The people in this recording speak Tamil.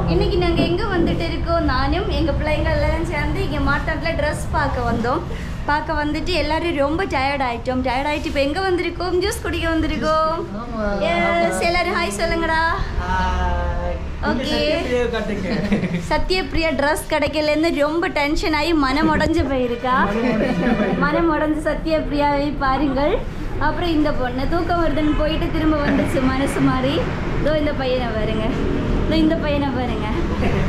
இன்னைக்கு நாங்கள் எங்கே வந்துட்டு இருக்கோம் நானும் எங்கள் பிள்ளைங்க எல்லாம் சேர்ந்து இங்கே மாட்டாட்டில் ட்ரெஸ் பார்க்க வந்தோம் பார்க்க வந்துட்டு எல்லாரும் ரொம்ப டயர்ட் ஆயிட்டோம் டயர்ட் ஆயிட்டு இப்போ எங்கே வந்திருக்கோம் ஜூஸ் குடிக்க வந்திருக்கோம் ஆமா. எஸ் எல்லாரும் ஹாய் சொல்லுங்கடா Okay. சத்யபிரியா ட்ரெஸ் கிடைக்கலன்னு ரொம்ப டென்ஷன் ஆகி மனம் உடஞ்சு போயிருக்கா மனம் உடஞ்சு சத்யபிரியாவை பாருங்கள் அப்புறம் இந்த பொண்ணு தூக்கம் வருதுன்னு போயிட்டு திரும்ப வந்துச்சு மனசு மாறி இதோ இந்த பையனை பாருங்க இதோ இந்த பையனை பாருங்க